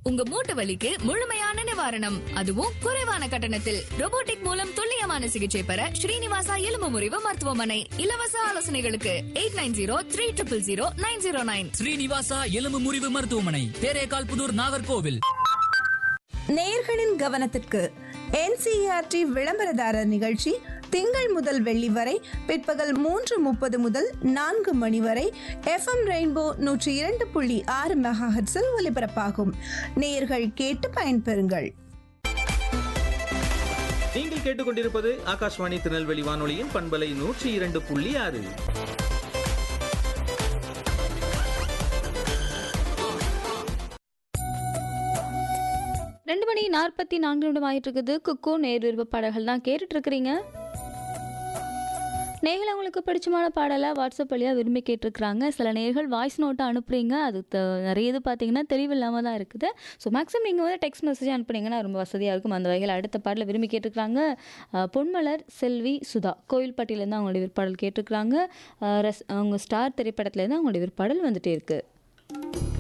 உங்க மூட்டு வலிக்கு முழுமையான நிவாரணம் அதுவும் குறைவான கட்டணத்தில் robotic மூலம் துல்லியமான சிகிச்சை பெற ஸ்ரீனிவாசா எலும்பு முறிவு மருத்துவமனை இலவச ஆலோசனைகளுக்கு eight nine zero three triple zero nine zero nine Srinivasa எலும்பு முறிவு மருத்துவமனை தேரேகால் புதூர் நாகர்கோவில் நேயர்களின் கவனத்திற்கு என்சிஆர்டி விளம்பரதாரர் நிகழ்ச்சி திங்கள் முதல் வெள்ளி வரை பிற்பகல் மூன்று முப்பது முதல் நான்கு மணி வரை எஃப்எம் ரெயின்போ நூற்றி இரண்டு புள்ளி ஆறு மெகாஹெட்ஸில் ஒலிபரப்பாகும் நேயர்கள் கேட்டு பயன்பெறுங்கள் நீங்கள் கேட்டுக்கொண்டிருப்பது ஆகாஷ்வாணி திருநெல்வேலி வானொலியின் பண்பலை நூற்றி இரண்டு புள்ளி ஆறு ரெண்டு மணி நாற்பத்தி நான்கு நிமிடம் ஆயிட்டு இருக்குது குக்கு நேர் விருப்ப பாடல்கள் தான் கேட்டுட்டு இருக்கிறீங்க நேர்கள் அவங்களுக்கு பிடிச்சமான பாடலை வாட்ஸ்அப் வழியாக விரும்பி கேட்டிருக்கிறாங்க சில நேர்கள் வாய்ஸ் நோட்டை அனுப்புறீங்க அது த- நிறைய இது பார்த்தீங்கன்னா தெளிவில்லாமல் தான் இருக்குது ஸோ மேக்ஸிமம் நீங்கள் வந்து டெக்ஸ்ட் மெசேஜ் அனுப்புனீங்கன்னா ரொம்ப வசதியாக இருக்கும் அந்த வகையில் அடுத்த பாடலை விரும்பி கேட்டிருக்கிறாங்க அஹ், பொன்மலர் செல்வி சுதா கோயில்பட்டியிலேருந்து அவங்களுடைய விற்பாடல் கேட்டிருக்கிறாங்க அஹ், ரஸ் அவங்க ஸ்டார் திரைப்படத்துலேருந்து அவங்களுடைய விற்பாடல் வந்துட்டே இருக்குது